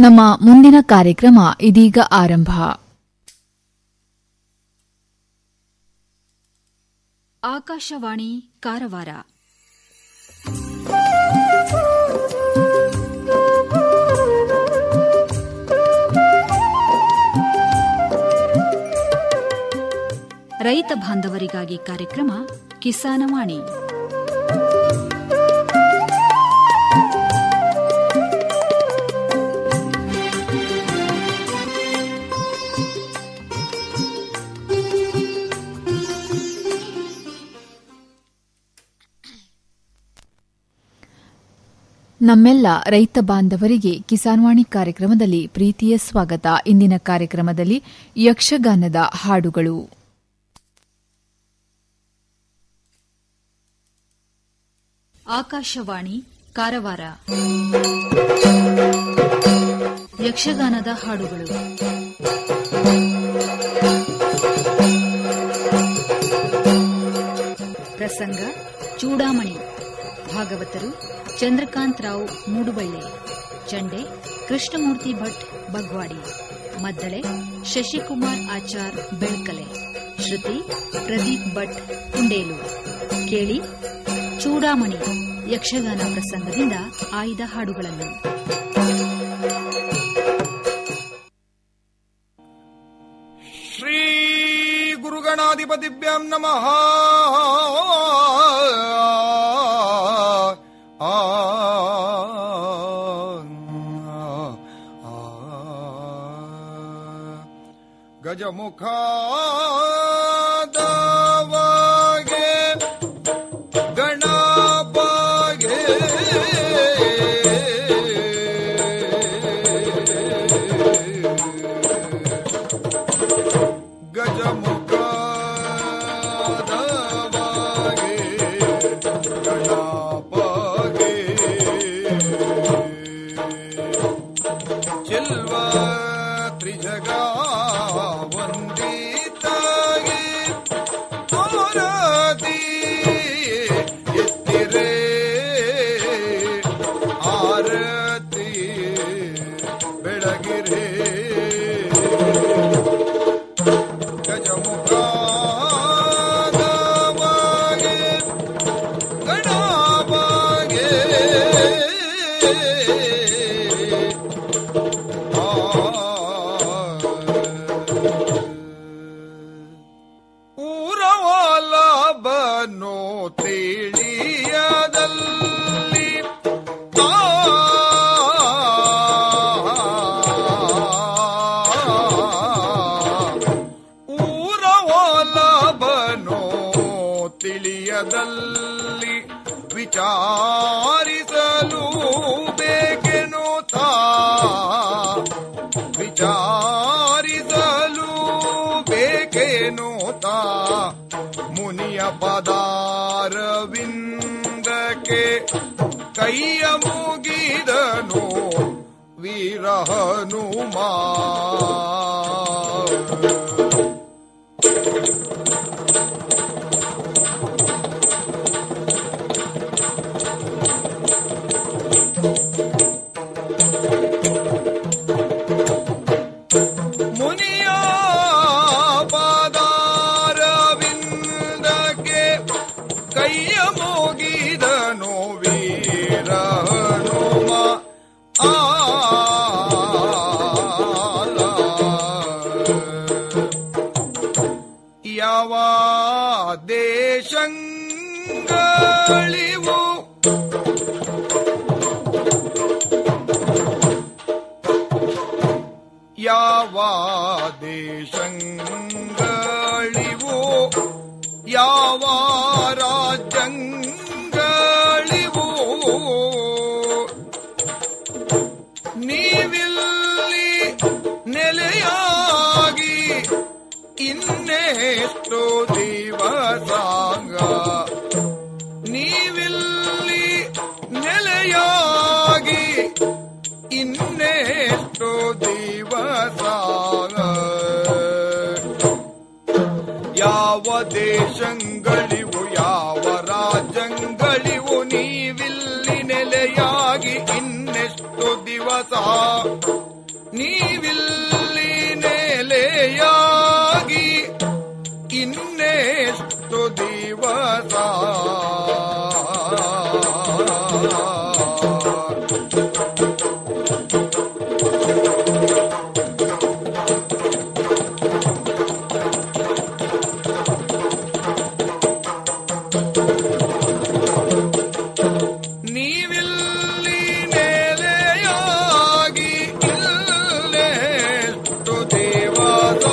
ನಮ್ಮ ಮುಂದಿನ ಕಾರ್ಯಕ್ರಮ ಇದೀಗ ಆರಂಭ ಆಕಾಶವಾಣಿ ಕಾರವಾರ ರೈತ ಬಾಂಧವರಿಗಾಗಿ ಕಾರ್ಯಕ್ರಮ ಕಿಸಾನವಾಣಿ ನಮ್ಮೆಲ್ಲ ರೈತ ಬಾಂಧವರಿಗೆ ಕಿಸಾನ್ವಾಣಿ ಕಾರ್ಯಕ್ರಮದಲ್ಲಿ ಪ್ರೀತಿಯ ಸ್ವಾಗತ ಇಂದಿನ ಕಾರ್ಯಕ್ರಮದಲ್ಲಿ ಯಕ್ಷಗಾನದ ಹಾಡುಗಳು ಆಕಾಶವಾಣಿ ಕಾರವಾರ ಯಕ್ಷಗಾನದ ಹಾಡುಗಳು ಪ್ರಸಂಗ ಚೂಡಾಮಣಿ ಭಾಗವತರು ಚಂದ್ರಕಾಂತ್ ರಾವ್ ಮೂಡುಬಳ್ಳೆ ಚಂಡೆ ಕೃಷ್ಣಮೂರ್ತಿ ಭಟ್ ಬಗ್ವಾಡಿ ಮದ್ದಳೆ ಶಶಿಕುಮಾರ್ ಆಚಾರ್ ಬೆಳ್ಕಲೆ ಶ್ರುತಿ ಪ್ರದೀಪ್ ಭಟ್ ಕುಂಡೇಲು ಕೇಳಿ ಚೂಡಾಮಣಿ ಯಕ್ಷಗಾನ ಪ್ರಸಂಗದಿಂದ ಆಯ್ದ ಹಾಡುಗಳನ್ನು ಶ್ರೀ ಗುರುಗಣಾಧಿಪತಿಭ್ಯಾಂ ನಮಃ ಆ, ಆ, ಗಜಮುಖಾದವಾಗೆ ಗಣಪಾಗೆ ಗಜಮುಖಾದವಾಗೆ ಗಣಪಾಗೆ ಚೆಲ್ವ ತ್ರಿಜಗ ವಂದಿತಾಗಿ ಆರತಿ ಎತ್ತಿರೆ ಆರತಿ ಬೆಳಗಿರೆ ಗಜಮುಖಾದವಾಗೆ ಗಣಾಬಾಗೆ ಊರವಾಲ ಬನೋ ತಿಳಿಯದಲ್ಲಿ ಆ ಊರವಾಲ ಬನೋ ತಿಳಿಯದಲ್ಲಿ ವಿಚಾರಿಸಲು ಬೇಕೆನು ತಾ ವಿಚಾರಿಸಲು ಬೇಕೇನು ತಾ ಮುನಿಯ ಪದಾರವಿಂದಕ್ಕೆ ಕೈಯ ಮುಗಿದನು ವೀರ ಹನುಮಾ ಮುನಿಯ ಪಾದಾರವಿಂದಕ್ಕೆ ಕೈಯ ಮೋಗಿದನು ವೀರ ಹನುಮ ಯಾವ ದೇಶಗಳಿವು ಯಾವ ದೇಶಗಳಿವು ಯಾವ ರಾಜ್ಯಗಳಿವು ನೀವಿಲ್ಲಿ ನೆಲೆಯಾಗಿ ಇನ್ನೆಷ್ಟು ದಿವಸಾಂಗ ನೀವಿಲ್ಲಿ ನೆಲೆಯಾಗಿ ಇನ್ನೆಷ್ಟು ದಿವಸ ಯಾವ ದೇಶಗಳಿವು ಯಾವ ರಾಜ್ಯಗಳಿವು ನೀವಿಲ್ಲಿ ನೆಲೆಯಾಗಿ ಇನ್ನೆಷ್ಟು ದಿವಸ ನೀವಿಲ್ಲಿ ನೆಲೆಯಾಗಿ ಇಲ್ಲೆಷ್ಟು ದೇವದ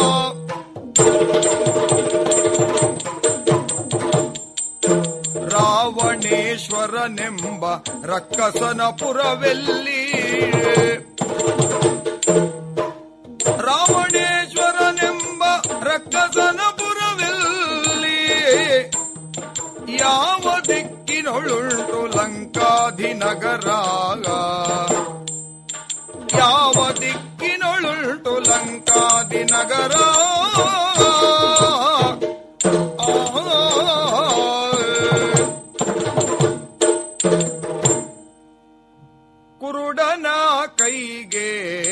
ರಾವಣೇಶ್ವರನೆಂಬ ರಕ್ಕಸನ ಪುರವೆಲ್ಲಿ ರಾವಣೇಶ್ವರನೆಂಬ ರಕ್ಕಸನ ಪುರವೆಲ್ಲಿ ಯಾವ ದಿಕ್ಕಿನೊಳುಂಟು ಲಂಕಾಧಿನಗರ ಯಾವ ದಿಕ್ಕಿನೊಳುಂಟು ಲಂಕಾಧಿನಗರ ಕುರುಡನ ಕೈಗೆ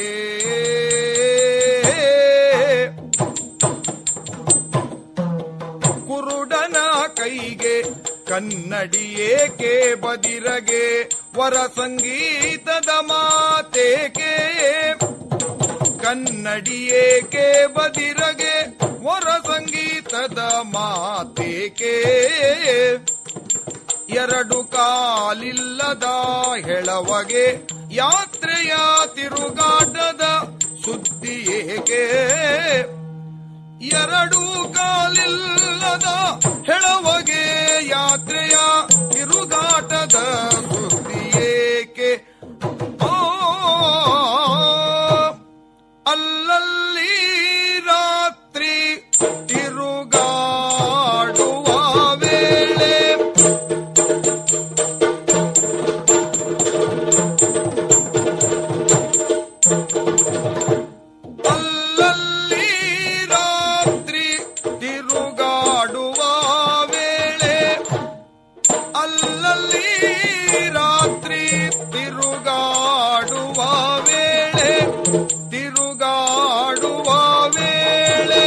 ಕುರುಡನ ಕೈಗೆ ಕನ್ನಡಿ ಏಕೆ ಬದಿರಗೆ ವರ ಸಂಗೀತದ ಮಾತೇಕೆ ಕನ್ನಡಿ ಏಕೆ ಬದಿರಗೆ ವರ ಸಂಗೀತದ ಮಾತೇಕೆ ಎರಡು ಕಾಲಿಲ್ಲದ ಹೆಳವಗೆ ಯಾತ್ರೆಯ ತಿರುಗಾಟದ ಸುದ್ದಿ ಏಕೆ ಎರಡು ಕಾಲಿಲ್ಲದ ಹೆಳವಗೆ ಯಾತ್ರೆಯ ತಿರುಗಾಟದ ಸುದ್ದಿ ಏಕೆ ಓ ಅಲ್ಲಲ್ಲಿ ರಾತ್ರಿ ತಿರುಗಾಡುವ ವೇಳೆ ಅಲ್ಲಲ್ಲಿ ರಾತ್ರಿ ತಿರುಗಾಡುವ ವೇಳೆ ಅಲ್ಲಲ್ಲಿ ರಾತ್ರಿ ತಿರುಗಾಡುವ ವೇಳೆ ತಿರುಗಾಡುವ ವೇಳೆ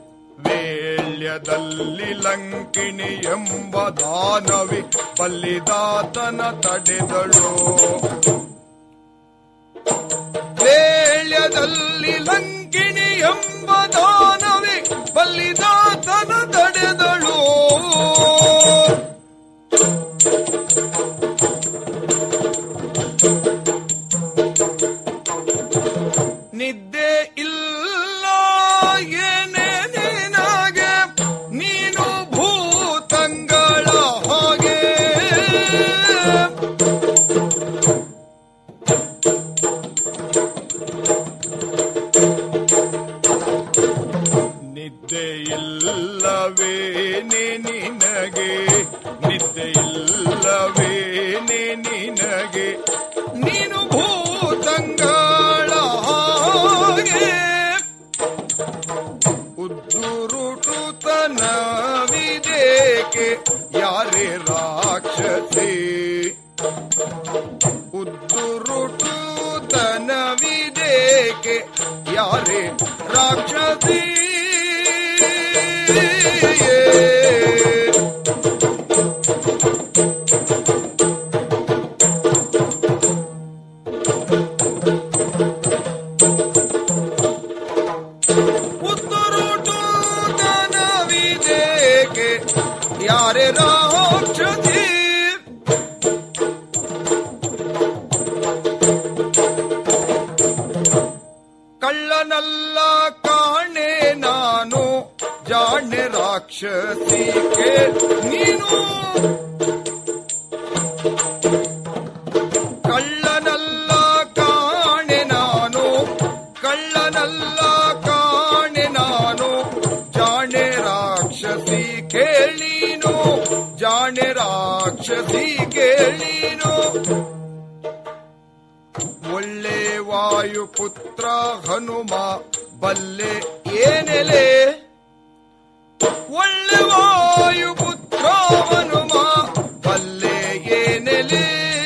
ವೇಳ್ಯದಲ್ಲಿ ಲಂಕಿಣಿ ಎಂಬ ದಾನವಿ ಬಲ್ಲಿದಾತನ ತಡೆದಳು ವೇಳ್ಯದಲ್ಲಿ ಲಂಕಿಣಿ ಎಂಬ ದಾನವಿ ಬಲ್ಲಿದಾತನ ತಡೆದಳು ನಿದ್ದೆ ಇಲ್ಲ ಏನೇ ನಿನಗೆ ನೀನು ಭೂತಂಗಳ ಹಾಗೆ ನಿದ್ದೆ ಇಲ್ಲವೇನೆ ನಿನಗೆ ನಿದ್ದೆ ಇಲ್ಲವೇನೆ ನಿನಗೆ ನೀನು ಭೂತಂಗಳ ಹಾಗೆ ಉದ್ದುರುಟುತನವಿದೇಕೆ ಯಾರೇ ರಾಕ್ಷಸಿ ಉದ್ದುರುಟುತನವಿದೇಕೆ ಯಾರೇ ರಾಕ್ಷಸಿ ಉತ್ತರುಟುತನವಿದೇಕೆ ಯಾರೇ ರಾಕ್ಷಸಿ ಕಳ್ಳನಲ್ಲ ಕಾಣೆ ನಾನು ಜಾಣೆ ರಾಕ್ಷಸಿಗೆ ನೀನು ಕಳ್ಳನಲ್ಲ ಕಾಣೆ ನಾನು ಕಳ್ಳನಲ್ಲ ಕಾಣೆ ನಾನು ಜಾಣೆ ರಾಕ್ಷಸಿ ಕೇಳೀನು ಜಾಣೆ ರಾಕ್ಷಸಿ ಕೇಳೀನು ಒಳ್ಳೆ ವಾಯುಪುತ್ರ ಹನುಮ ಬಲ್ಲೆ ಏನೆಲೆ ಒಳ್ಳೆ ವಾಯುಪುತ್ರ ಹನುಮ ಬಲ್ಲೆ ಏನೆಲೆ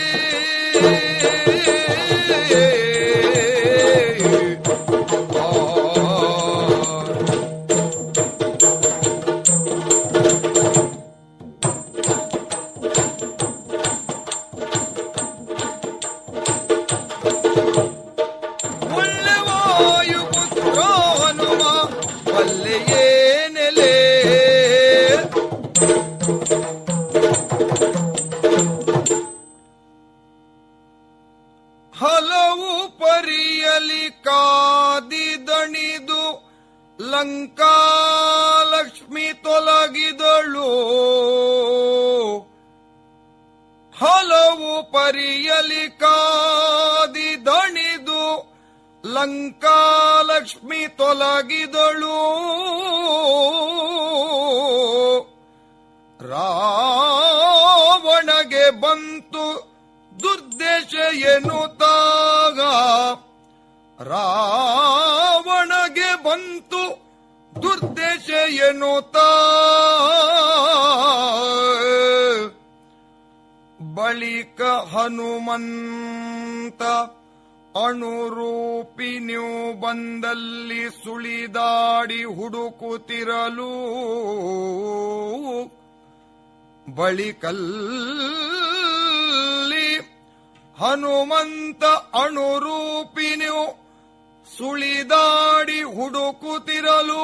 ಆ ಪರಿಯಲಿ ಕಾದಿದಣಿದು ಲಂಕಾಲಕ್ಷ್ಮಿ ತೊಲಗಿದಳು ಹಲವು ಪರಿಯಲಿ ಕಾದಿದಣಿದು ಲಂಕಾಲಕ್ಷ್ಮಿ ತೊಲಗಿದಳು ರಾವಣಗೆ ಬಂತು ದುರ್ದೇಶ ಎನ್ನುತ್ತಾಗ ರಾವಣಗೆ ಬಂತು ದುರ್ದೇಶ ಎನ್ನುತ್ತಾ ಬಳಿಕ ಹನುಮಂತ ಅಣುರೂಪಿನ್ಯೂ ಬಂದಲ್ಲಿ ಸುಳಿದಾಡಿ ಹುಡುಕುತ್ತಿರಲು ಬಳಿಕಲ್ಲಿ ಹನುಮಂತ ಅಣುರೂಪಿನ್ಯೂ ಸುಳಿದಾಡಿ ಹುಡುಕುತ್ತಿರಲು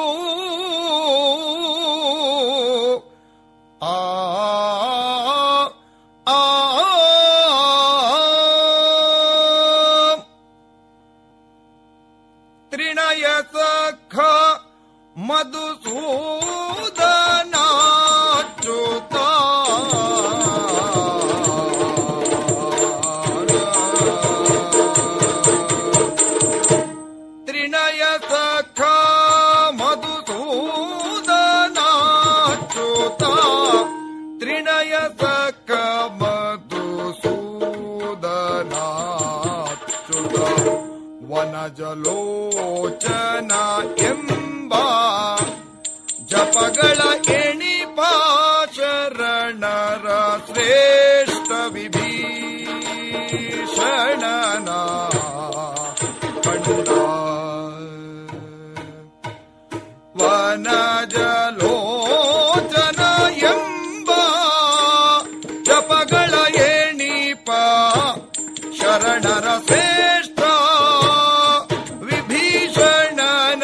ಆ ಆ ತ್ರಿಣಯ ಸಖ ಮಧುಸೂದನಾಚ್ಯುತ ತ್ರಿಣಯ ಸಖ ಮಧುಸೂದನಾಚ್ಯುತ ತ್ರಿಣಯ ಸಖ ಮಧುಸೂದನಾಚ್ಯುತ ವನಜಲೋಚನ ಎಂಬ ಜಪಗಳ ಎಣಿಪ ಶರಣರ ಶ್ರೇಷ್ಠ ವಿಭೀಷಣನ ಕಂಡ ವನಜಲೋಚನ ಎಂಬ ಜಪಗಳ ಎಣಿಪ ಶರಣರ ಶ್ರೇಷ್ಠ ವಿಭೀಷಣನ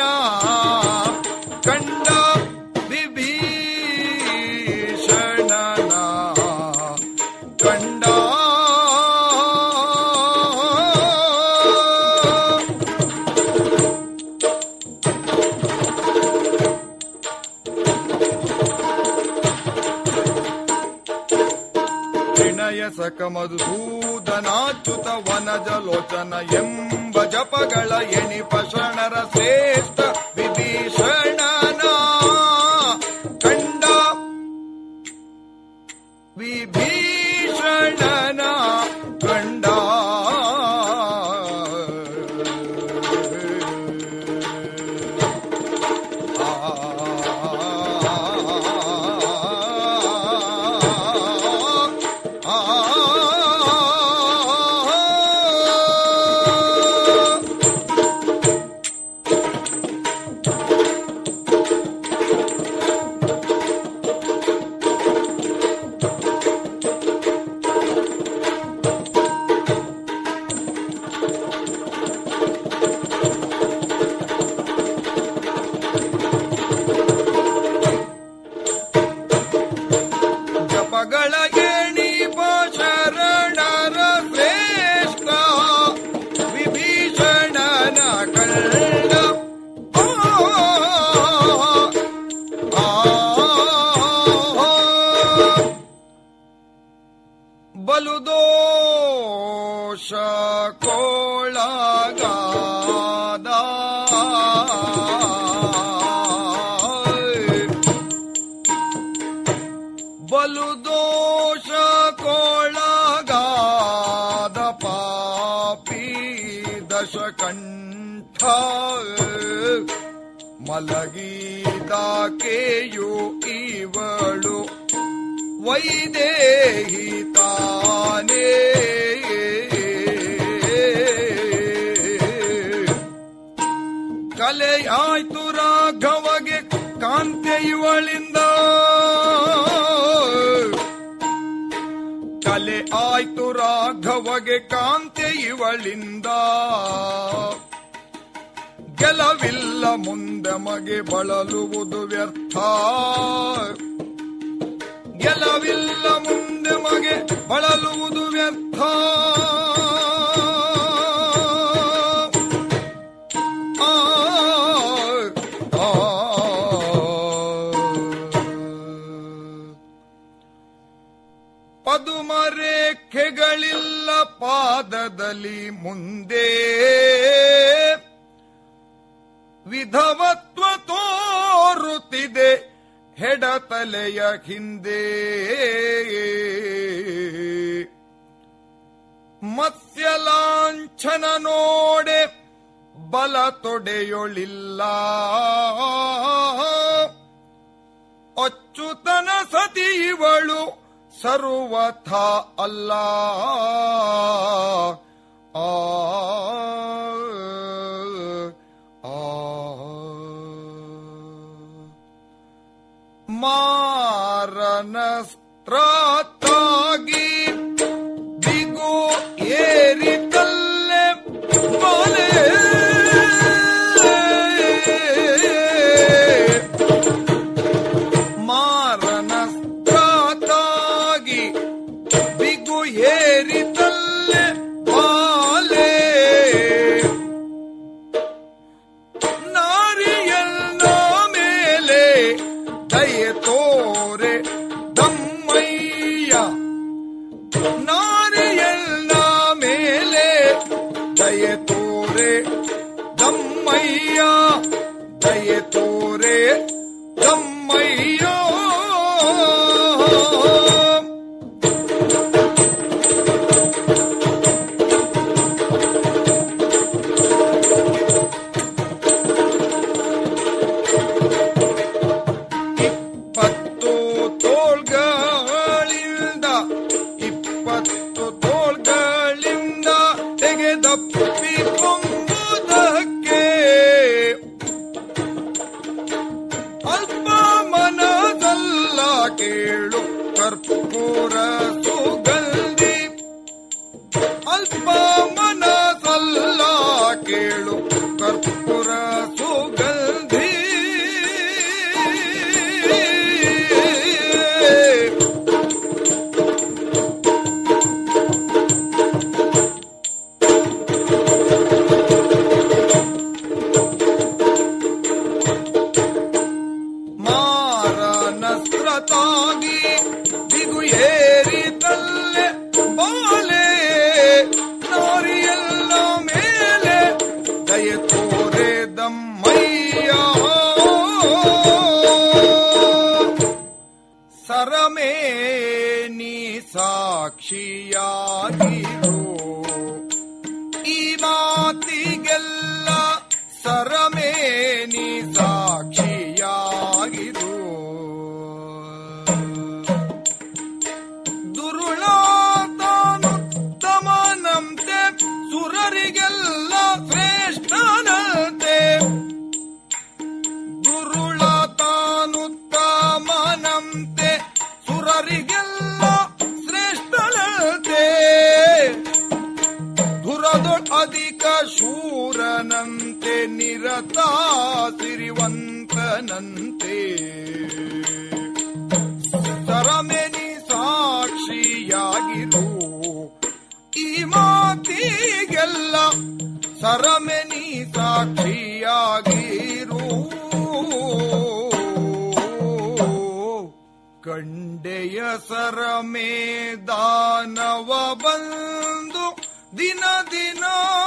ಕಂಡ ವಿಭೀಷಣನ ಕಂಡ ವಿನಯ ಸಕ ಮಧುಸೂದನಾಚ್ಯುತ ವನಜಲೋಚನ ಎಂಬ ಜಪಗಳ ಎಣಿಪ ಶರಣರ ಶ್ರೇಷ್ಠ ವಿಭೀಷಣನ ಕಂಡ ವಿಭೀಷಣನ ಕಂಡ ಜಪಗಳ ಎಣಿಪ ಶರಣರ ಶ್ರೇಷ್ಠ ವಿಭೀಷಣನ ಕಂಡ ಆ, ಆ, ಬಲುದೋಷ ಕೋಳಗಾದ ಬಲು ದೋಷ ಕೋಳಗಾದ ಪಾಪಿ ದಶಕಂಠ ಮಲಗಿದಾಕೆಯು ಇವಳು ವೈದೇಹಿ ತಾನೇ ಕಲೆಯಾಯ್ತು ರಾಘವಗೆ ಕಾಂತೆ ಇವಳಿಂದ ಕಲೆ ಆಯ್ತು ರಾಘವಗೆ ಕಾಂತೆ ಇವಳಿಂದ ಗೆಲವಿಲ್ಲ ಮುಂದೆ ಮಗೆ ಬಳಲುವುದು ವ್ಯರ್ಥ ಗೆಲವಿಲ್ಲ ಮುಂದೆ ಮಗೆ ಬಳಲುವುದು ವ್ಯರ್ಥ ಪಾದದಲ್ಲಿ ಮುಂದೆ ವಿಧವತ್ವ ತೋರುತ್ತಿದೆ ಹೆಡತಲೆಯ ಹಿಂದೆ ಮತ್ಸ್ಯಲಾಂಛನ ನೋಡೆ ಬಲ ತೊಡೆಯೊಳಿಲ್ಲ ಅಚ್ಚುತನ ಸತಿ ಇವಳು ಸರ್ವಥ ಅಲ್ಲ ಆ ಆ. ಮಾರನಸ್ತ್ರಾತಾಗಿ ಬಿಗು ಏರಿತಲ್ಲೆ ಬಾಲೆ ಮಾರನಸ್ತ್ರಾತಾಗಿ ಬಿಗು ಏರಿತಲ್ಲೆ ಬಾಲೆ ನಾರಿಯಲ್ಲ ಮೇಲೆ ದಯೆ ತೋರೆ ದಮ್ಮಯ್ಯ ನಾರಿಯಲ್ಲ ಮೇಲೆ ದಯೆ ತೋರೆ ದಮ್ಮಯ್ಯ ದಯೆ ತೋರೆ ದಮ್ಮಯ್ಯ ಇಪ್ಪತ್ತು ತೋಳ್ಗಳಿಂದ ಇಪ್ಪತ್ತು ತೋಳ್ಗಳಿಂದ ತೆಗೆದಪ್ಪಿ ಕೊಂಬುದಕ್ಕೆ ಅಲ್ಪ ಮನದಲ್ಲ ಕೇಳು ಕರ್ಪೂರ ಸುಗಂಧಿ ಅಲ್ಪ ಮನದಲ್ಲ ಕೇಳು ಕರ್ಪೂರ ಸುಗಂಧಿ ಮಾರನಸ್ರತಾಗಿ ಬಿಗು ಏರಿತಲ್ಲೆ ಬಾಲೆ ನಾರಿಯಲ್ಲ ಮೇಲೆ ದಯ ತೋರೆ ದಮ್ಮಯ್ಯ ಸರಮೇ ನೀ ಸಾಕ್ಷಿಯಾಗಿರೋ ಈ ಮಾತಿಗೆಲ್ಲ ಸರಮೇ ನೀ ಸಾಕ್ಷಿಯಾಗಿರು ದುರುಳಾತಾನುತ್ತಮನಂತೆ ಸುರರಿಗೆಲ್ಲ ಶ್ರೇಷ್ಠನಂತೆ ದುರುಳತಾನುತ್ತಮನಂತೆ ಸುರರಿಗೆಲ್ಲ ಶ್ರೇಷ್ಠನಂತೆ ಧುರದೊಳ್ ಅಧಿಕ ಶೂರನಂತೆ ನಿರತ ಸಿರಿವಂತನಂತೆ ಸರಮೆನಿ ಸಾಕ್ಷಿಯಾಗಿರು ಈ ಮಾತಿಗೆಲ್ಲ ಸರಮೆನಿ ಸಾಕ್ಷಿಯಾಗಿರು ಕಂಡೆಯ ಸರಮೇ ದಾನವ ಬಂದು ದಿನ ದಿನ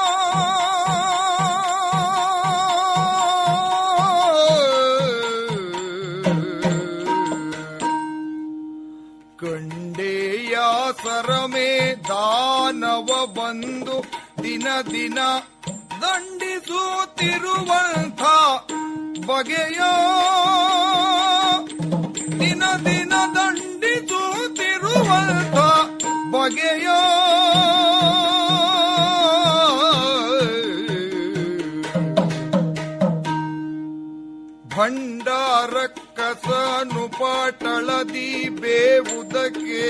ಕಂಡೆಯ ಸರಮೇ ದಾನವ ಬಂದು ದಿನ ದಿನ ದಂಡಿಸುತ್ತಿರುವಂಥ ಬಗೆಯ ದಿನ ದಿನ ದಂಡಿಸುತ್ತಿರುವಂಥ ಬಗೆಯ ಭಂಡಾರ ಕಸನು ಪಾಟಳದಿ ಬೇವುದಕ್ಕೆ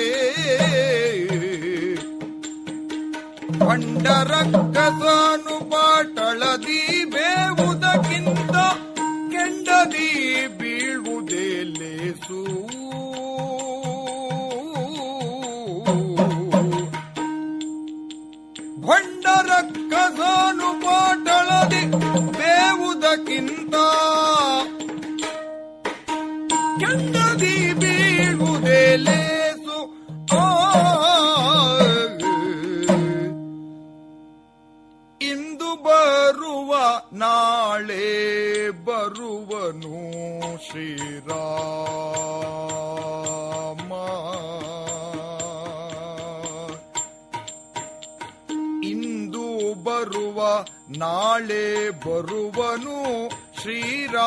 ಭಂಡಾರ ಕಸನು ಪಾಟಳದಿ ಬೇವುದಕ್ಕಿಂತ ಕೆಂಡದಿ ಬೀಳುವುದೇ ಲೇಸು ಭಂಡರ ಕಸನು ಪಾಟಳದಿ ಬೇವುದಕ್ಕಿಂತ ಕೆಂಡದಿ ಬೀಳುವುದೇ ಲೇಸು ಆ ನಾಳೆ ಬರುವನು ಶ್ರೀರಾಮ ಇಂದು ಬರುವ ನಾಳೆ ಬರುವನು ಶ್ರೀರಾಮ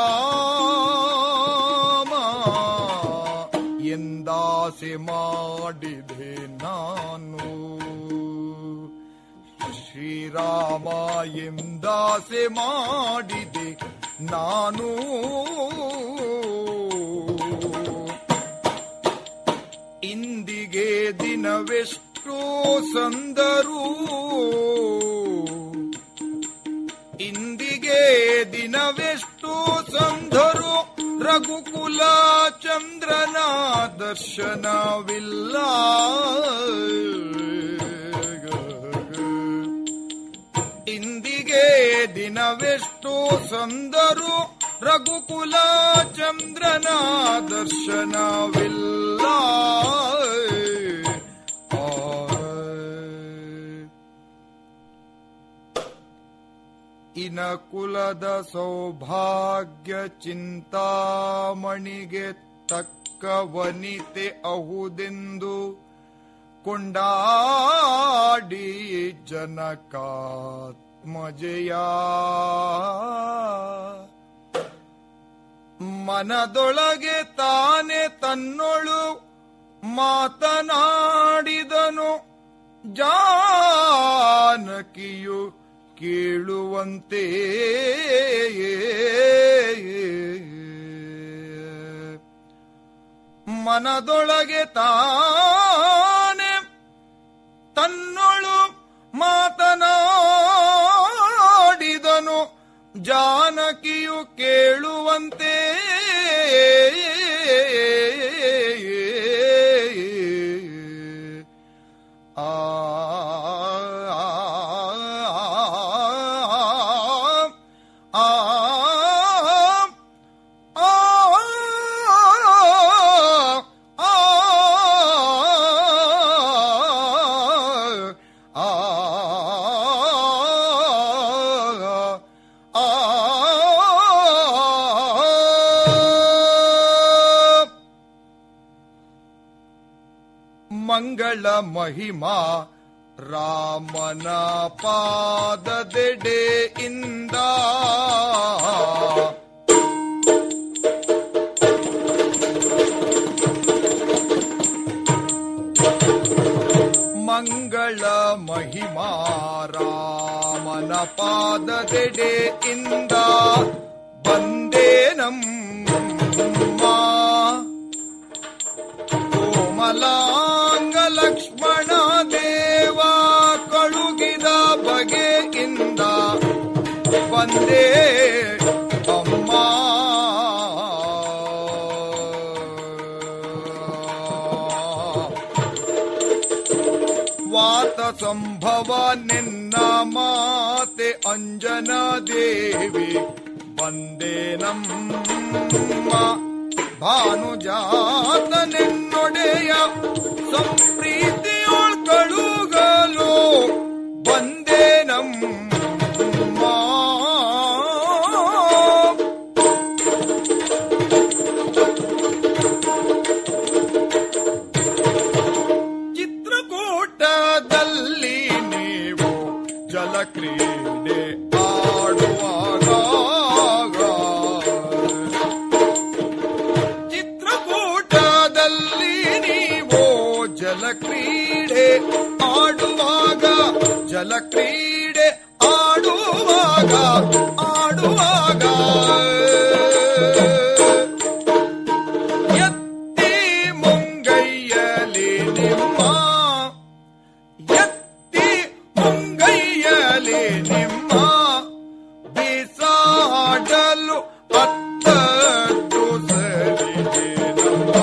ಎಂದಾಸೆ ಮಾಡಿದೆ ನಾನು ಶ್ರೀರಾಮ ಎಂದಾಸೆ ಮಾಡಿದೆ ನಾನು ಇಂದಿಗೆ ದಿನವೆಷ್ಟೋ ಸಂದರು ಇಂದಿಗೆ ದಿನವೆಷ್ಟೋ ಸಂಧರು ರಘುಕುಲ ಚಂದ್ರನ ದರ್ಶನವಿಲ್ಲ ಇಂದಿಗೆ ದಿನವೆಷ್ಟು ಸಂದರು ರಘುಕುಲ ಚಂದ್ರನ ದರ್ಶನವಿಲ್ಲ ಆ. ಇನ ಕುಲದ ಸೌಭಾಗ್ಯ ಚಿಂತಾಮಣಿಗೆ ತಕ್ಕ ವನಿತೆ ಅಹುದೆಂದು ಕೊಂಡಾಡಿ ಜನಕಾತ್ಮಜಯ ಮನದೊಳಗೆ ತಾನೆ ತನ್ನೊಳು ಮಾತನಾಡಿದನು ಜಾನಕಿಯು ಕೇಳುವಂತೆ ಮನದೊಳಗೆ ತಾನೆ ತನ್ನೊಳು ಮಾತನಾಡಿದನು ಜಾನಕಿಯು ಕೇಳುವಂತೆ ಆ ಆ ಮಂಗಳ ಮಹಿಮಾ ರಾಮನ ಪಾದದೆಡೆಯಿಂದ ಮಂಗಳ ಮಹಿಮಾ ರಾಮನ ಪಾದದೆಡೆಯಿಂದ ಬಂದೇ ನಮ್ಮ ಕೋಮಲಾಂಗ ಲಕ್ಷ್ಮಣ ದೇವ ಕಳುಗಿದ ಬಗೆಯಿಂದ ಬಂದೇ ಅಮ್ಮ ವಾತ ಸಂಭವ ನಿನ್ನ ಮಾತೆ ಅಂಜನ ದೇವಿ ಬಂದೇ ನಮ್ಮ ಭಾನುಜಾತ ನಿನ್ನೊಡೆಯ ಸಂಪ್ರೀತಿಯೊಳ್ ಕಳುಗಲು ಬಂದೇ ನಮ್ಮ ಚಿತ್ರಕೂಟದಲ್ಲಿ ನೀವು ಜಲಕ್ರೀಡೆ ಆಡುವಾಗ ಚಿತ್ರಕೂಟದಲ್ಲಿ ನೀವು ಜಲಕ್ರೀಡೆ ಆಡುವಾಗ ಜಲಕ್ರೀಡೆ ಆಡುವಾಗ ಆಡುವಾಗ ಎತ್ತಿ ಮುಂಗೈಯಲಿ ನಿಮ್ಮ ಎತ್ತಿ ಮುಂಗೈಯಲಿ ನಿಮ್ಮ ಬಿಸಾಡಲು ಅತ್ತದ್ದು ಸರಿಗೆ ನಮ್ಮ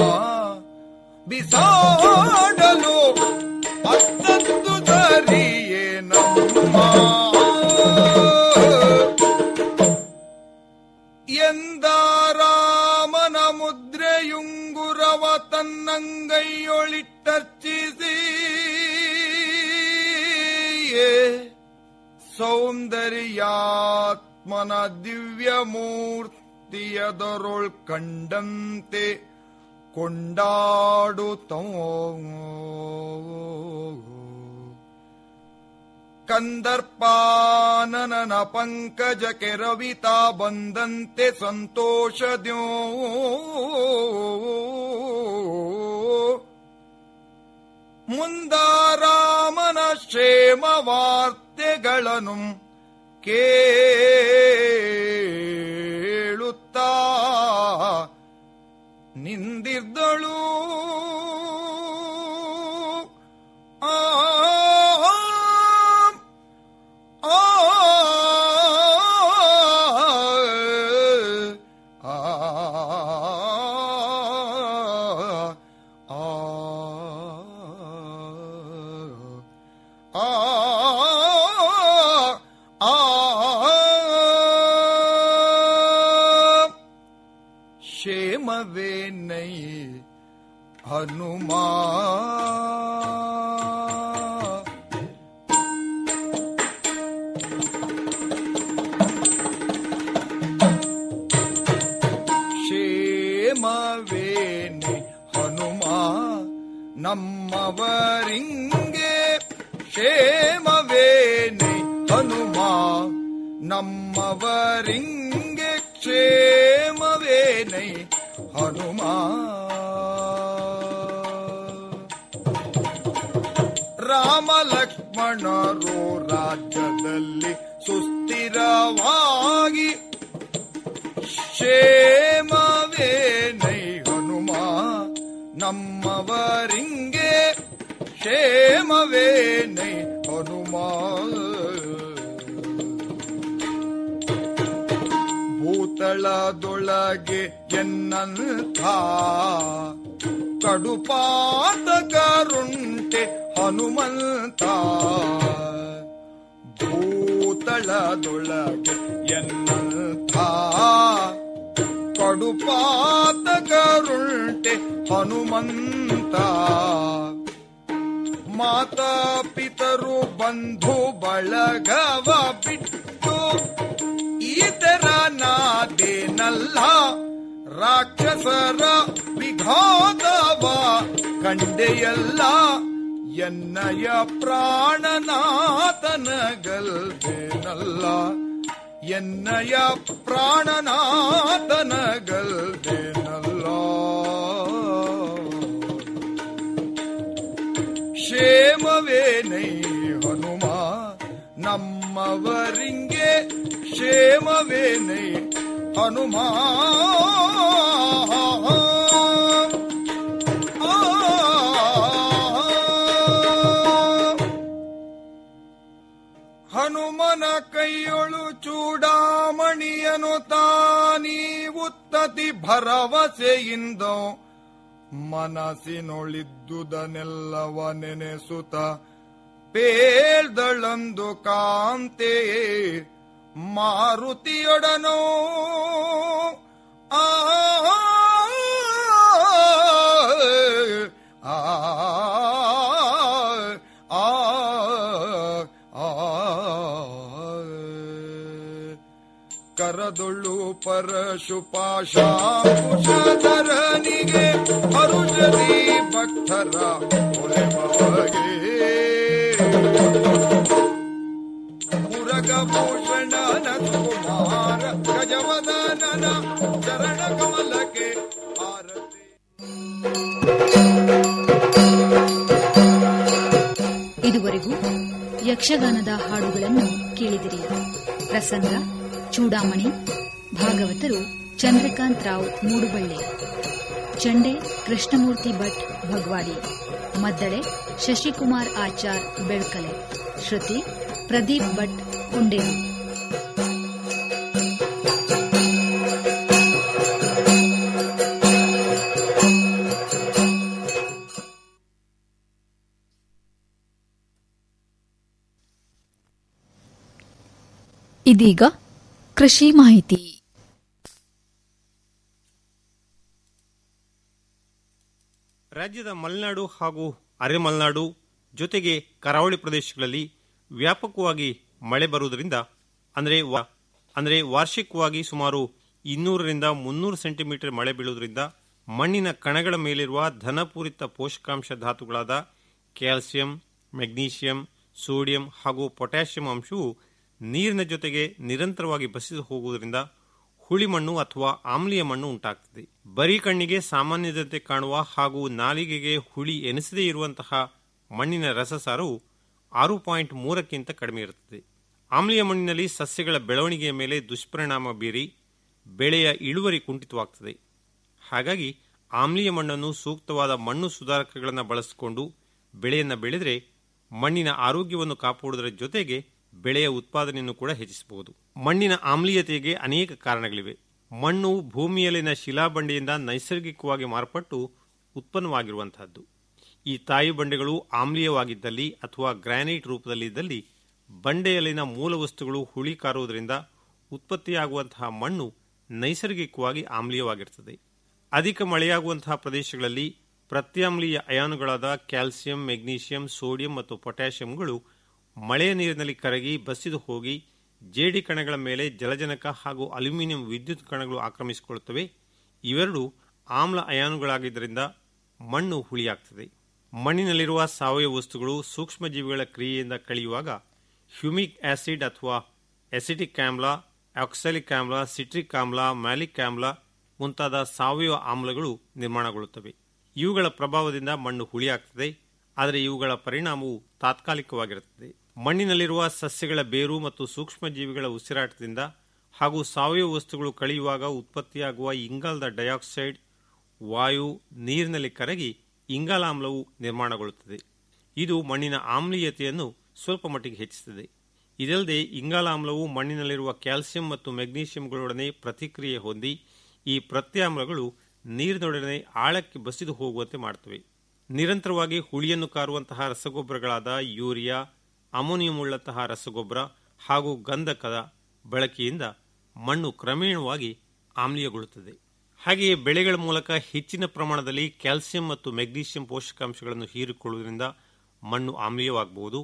ಬಿಸಾಡಲು ಅತ್ತದ್ದು ಸರಿಯೇ ನಮ್ಮ ಎಂದ ರಾಮನ ಮುದ್ರೆಯುಂಗುರವ ತನ್ನಂಗೈಯೊಳಿಟ್ಟರ್ಚಿಸಿ ಸೌಂದರ್ಯಾತ್ಮನ ದಿವ್ಯ ಮೂರ್ತಿಯದರೊಳ್ ಕಂಡಂತೆ ಕೊಂಡಾಡುತ್ತೋ ಕಂದರ್ಪಾನನ ಪಂಕಜ ಕೆರವಿತಾ ಬಂದಂತೆ ಸಂತೋಷದ್ಯೋ ಮುಂದಾರಾಮನ ಕ್ಷೇಮ ವಾರ್ತೆಗಳನ್ನು ಕೇಳುತ್ತಾ ನಿಂದಿರ್ದಳು ಆ ಆ ಕ್ಷೇಮವೇನೈ ಹನುಮಾ ಕ್ಷೇಮವೇನೆ ಹನುಮ ನಮ್ಮವರಿಂಗೆ ಕ್ಷೇಮವೇನೆ ಹನುಮ ನಮ್ಮವರಿಂಗೆ ಕ್ಷೇಮವೇನೆ ಹನುಮ ರಾಮ ಲಕ್ಷ್ಮಣರು ರಾಜ್ಯದಲ್ಲಿ ಸುಸ್ಥಿರವಾಗಿ ಕ್ಷೇಮವೇನೈ ಹನುಮ ನಮ್ಮವರಿಂಗೆ ಕ್ಷೇಮವೇನೈ ಹನುಮ ಭೂತಳದೊಳಗೆ ಎನ್ನಂಥ ಕಡುಪಾತಕರುಂಟೆ ಹನುಮಂತ ಭೂತಳದೊಳಗೆ ಎನ್ನಂಥ ಕಡುಪಾತಕರುಂಟೆ ಹನುಮಂತ ಮಾತಾ ಪಿತರು ಬಂಧು ಬಳಗವ ಬಿಟ್ಟು ಈತರ ನಾದೇನಲ್ಲ ರಾಕ್ಷಸರ ವಿಘಾತವ ಕಂಡೆಯಲ್ಲ ಎನ್ನಯ ಪ್ರಾಣನಾಥನಗಲ್ದೇನಲ್ಲ ಎನ್ನಯ ಪ್ರಾಣನಾಥನಗಲ್ದೇನಲ್ಲ ಕ್ಷೇಮವೇನೈ ಹನುಮ ನಮ್ಮವರಿಂಗೆ ಕ್ಷೇಮವೇನೈ ಹನುಮ ಹನುಮನ ಕೈಯೊಳು ಚೂಡಾಮಣಿಯನು ತಾನೀ ಉತ್ತತಿ ಭರವಸೆಯಿಂದ ಮನಸ್ಸಿನೊಳಿದ್ದುದನ್ನೆಲ್ಲವ ನೆನೆಸುತ್ತ ಪೇಳ್ದಳಂದು ಕಾಂತೆ ಮಾರುತಿಯೊಡನೋ ಆ ಆ ಆ ಕರದೊಳ್ಳು ಪರಶುಪಾಶಾಂಕುಶಧರನಿಗೆ ಹರುಷದಿ ಭಕ್ತರ ಒಲೆಮವಗೆ ಮುರಗಭೂಷಣನ ಕುಮಾರ ಗಜವದನನ ಚರಣ ಕಮಲಕ್ಕೆ ಆರತಿ ಇದುವರೆಗೂ ಯಕ್ಷಗಾನದ ಹಾಡುಗಳನ್ನು ಕೇಳಿದಿರಿ ಪ್ರಸಂಗ ಚೂಡಾಮಣಿ ಭಾಗವತರು ಚಂದ್ರಕಾಂತ್ ರಾವ್ ಮೂಡುಬಳ್ಳೆ ಚಂಡೆ ಕೃಷ್ಣಮೂರ್ತಿ ಭಟ್ ಭಗ್ವಾಡಿ ಮದ್ದಳೆ ಶಶಿಕುಮಾರ್ ಆಚಾರ್ ಬೆಳ್ಕಲೆ ಶ್ರುತಿ ಪ್ರದೀಪ್ ಭಟ್ ಕುಂಡೇರು ಇದೀಗ ಕೃಷಿ ಮಾಹಿತಿ ರಾಜ್ಯದ ಮಲೆನಾಡು ಹಾಗೂ ಅರೆ ಮಲೆನಾಡು ಜೊತೆಗೆ ಕರಾವಳಿ ಪ್ರದೇಶಗಳಲ್ಲಿ ವ್ಯಾಪಕವಾಗಿ ಮಳೆ ಬರುವುದರಿಂದ ಅಂದರೆ ವಾ- ಅಂದರೆ ವಾರ್ಷಿಕವಾಗಿ ಸುಮಾರು ಇನ್ನೂರರಿಂದ ಮುನ್ನೂರು ಸೆಂಟಿಮೀಟರ್ ಮಳೆ ಬೀಳುವುದರಿಂದ ಮಣ್ಣಿನ ಕಣಗಳ ಮೇಲಿರುವ ಧನಪೂರಿತ ಪೋಷಕಾಂಶ ಧಾತುಗಳಾದ ಕ್ಯಾಲ್ಸಿಯಂ ಮೆಗ್ನೀಷಿಯಂ ಸೋಡಿಯಂ ಹಾಗೂ ಪೊಟ್ಯಾಷಿಯಂ ಅಂಶವು ನೀರಿನ ಜೊತೆಗೆ ನಿರಂತರವಾಗಿ ಬಸಿದು ಹೋಗುವುದರಿಂದ ಹುಳಿ ಮಣ್ಣು ಅಥವಾ ಆಮ್ಲೀಯ ಮಣ್ಣು ಉಂಟಾಗ್ತದೆ ಬರೀ ಕಣ್ಣಿಗೆ ಸಾಮಾನ್ಯದಂತೆ ಕಾಣುವ ಹಾಗೂ ನಾಲಿಗೆಗೆ ಹುಳಿ ಎನಿಸದೇ ಇರುವಂತಹ ಮಣ್ಣಿನ ರಸಸಾರವು ಆರು ಪಾಯಿಂಟ್ ಮೂರಕ್ಕಿಂತ ಕಡಿಮೆ ಇರುತ್ತದೆ ಆಮ್ಲೀಯ ಮಣ್ಣಿನಲ್ಲಿ ಸಸ್ಯಗಳ ಬೆಳವಣಿಗೆಯ ಮೇಲೆ ದುಷ್ಪರಿಣಾಮ ಬೀರಿ ಬೆಳೆಯ ಇಳುವರಿ ಕುಂಠಿತವಾಗ್ತದೆ ಹಾಗಾಗಿ ಆಮ್ಲೀಯ ಮಣ್ಣನ್ನು ಸೂಕ್ತವಾದ ಮಣ್ಣು ಸುಧಾರಕಗಳನ್ನು ಬಳಸಿಕೊಂಡು ಬೆಳೆಯನ್ನು ಬೆಳೆದರೆ ಮಣ್ಣಿನ ಆರೋಗ್ಯವನ್ನು ಕಾಪಾಡುವುದರ ಜೊತೆಗೆ ಬೆಳೆಯ ಉತ್ಪಾದನೆಯನ್ನು ಕೂಡ ಹೆಚ್ಚಿಸಬಹುದು ಮಣ್ಣಿನ ಆಮ್ಲೀಯತೆಗೆ ಅನೇಕ ಕಾರಣಗಳಿವೆ ಮಣ್ಣು ಭೂಮಿಯಲ್ಲಿನ ಶಿಲಾಬಂಡೆಯಿಂದ ನೈಸರ್ಗಿಕವಾಗಿ ಮಾರ್ಪಟ್ಟು ಉತ್ಪನ್ನವಾಗಿರುವಂತಹದ್ದು ಈ ತಾಯಿ ಬಂಡೆಗಳು ಆಮ್ಲೀಯವಾಗಿದ್ದಲ್ಲಿ ಅಥವಾ ಗ್ರಾನೈಟ್ ರೂಪದಲ್ಲಿದ್ದಲ್ಲಿ ಬಂಡೆಯಲ್ಲಿನ ಮೂಲ ವಸ್ತುಗಳು ಹುಳಿ ಕಾರುವುದರಿಂದ ಉತ್ಪತ್ತಿಯಾಗುವಂತಹ ಮಣ್ಣು ನೈಸರ್ಗಿಕವಾಗಿ ಆಮ್ಲೀಯವಾಗಿರುತ್ತದೆ ಅಧಿಕ ಮಳೆಯಾಗುವಂತಹ ಪ್ರದೇಶಗಳಲ್ಲಿ ಪ್ರತ್ಯಾಮ್ಲೀಯ ಅಯಾನುಗಳಾದ ಕ್ಯಾಲ್ಸಿಯಂ ಮೆಗ್ನೀಷಿಯಂ ಸೋಡಿಯಂ ಮತ್ತು ಪೊಟ್ಯಾಷಿಯಂಗಳು ಮಳೆಯ ನೀರಿನಲ್ಲಿ ಕರಗಿ ಬಸಿದು ಹೋಗಿ ಜೇಡಿ ಕಣಗಳ ಮೇಲೆ ಜಲಜನಕ ಹಾಗೂ ಅಲ್ಯೂಮಿನಿಯಂ ವಿದ್ಯುತ್ ಕಣಗಳು ಆಕ್ರಮಿಸಿಕೊಳ್ಳುತ್ತವೆ ಇವೆರಡು ಆಮ್ಲ ಅಯಾನುಗಳಾಗಿದ್ದರಿಂದ ಮಣ್ಣು ಹುಳಿಯಾಗ್ತದೆ ಮಣ್ಣಿನಲ್ಲಿರುವ ಸಾವಯವ ವಸ್ತುಗಳು ಸೂಕ್ಷ್ಮಜೀವಿಗಳ ಕ್ರಿಯೆಯಿಂದ ಕಳೆಯುವಾಗ ಹ್ಯೂಮಿಕ್ ಆಸಿಡ್ ಅಥವಾ ಎಸಿಟಿಕ್ ಆಮ್ಲ ಆಕ್ಸಾಲಿಕ್ ಆಮ್ಲ ಸಿಟ್ರಿಕ್ ಆಮ್ಲ ಮ್ಯಾಲಿಕ್ ಆಮ್ಲ ಮುಂತಾದ ಸಾವಯವ ಆಮ್ಲಗಳು ನಿರ್ಮಾಣಗೊಳ್ಳುತ್ತವೆ ಇವುಗಳ ಪ್ರಭಾವದಿಂದ ಮಣ್ಣು ಹುಳಿಯಾಗ್ತದೆ ಆದರೆ ಇವುಗಳ ಪರಿಣಾಮವು ತಾತ್ಕಾಲಿಕವಾಗಿರುತ್ತದೆ ಮಣ್ಣಿನಲ್ಲಿರುವ ಸಸ್ಯಗಳ ಬೇರು ಮತ್ತು ಸೂಕ್ಷ್ಮಜೀವಿಗಳ ಉಸಿರಾಟದಿಂದ ಹಾಗೂ ಸಾವಯವ ವಸ್ತುಗಳು ಕಳೆಯುವಾಗ ಉತ್ಪತ್ತಿಯಾಗುವ ಇಂಗಾಲದ ಡೈಆಕ್ಸೈಡ್ ವಾಯು ನೀರಿನಲ್ಲಿ ಕರಗಿ ಇಂಗಾಲಾಮ್ಲವು ನಿರ್ಮಾಣಗೊಳ್ಳುತ್ತದೆ ಇದು ಮಣ್ಣಿನ ಆಮ್ಲೀಯತೆಯನ್ನು ಸ್ವಲ್ಪ ಮಟ್ಟಿಗೆ ಹೆಚ್ಚಿಸುತ್ತದೆ ಇದಲ್ಲದೆ ಇಂಗಾಲಾಮ್ಲವು ಮಣ್ಣಿನಲ್ಲಿರುವ ಕ್ಯಾಲ್ಸಿಯಂ ಮತ್ತು ಮೆಗ್ನೀಷಿಯಂಗಳೊಡನೆ ಪ್ರತಿಕ್ರಿಯೆ ಹೊಂದಿ ಈ ಪ್ರತ್ಯಾಮ್ಲಗಳು ನೀರಿನೊಡನೆ ಆಳಕ್ಕೆ ಬಸಿದು ಹೋಗುವಂತೆ ಮಾಡುತ್ತವೆ ನಿರಂತರವಾಗಿ ಹುಳಿಯನ್ನು ಕಾರುವಂತಹ ರಸಗೊಬ್ಬರಗಳಾದ ಯೂರಿಯಾ ಅಮೋನಿಯಂ ಉಳ್ಳಂತಹ ರಸಗೊಬ್ಬರ ಹಾಗೂ ಗಂಧಕದ ಬಳಕೆಯಿಂದ ಮಣ್ಣು ಕ್ರಮೇಣವಾಗಿ ಆಮ್ಲೀಯಗೊಳ್ಳುತ್ತದೆ ಹಾಗೆಯೇ ಬೆಳೆಗಳ ಮೂಲಕ ಹೆಚ್ಚಿನ ಪ್ರಮಾಣದಲ್ಲಿ ಕ್ಯಾಲ್ಸಿಯಂ ಮತ್ತು ಮೆಗ್ನೀಷಿಯಂ ಪೋಷಕಾಂಶಗಳನ್ನು ಹೀರಿಕೊಳ್ಳುವುದರಿಂದ ಮಣ್ಣು ಆಮ್ಲೀಯವಾಗಬಹುದು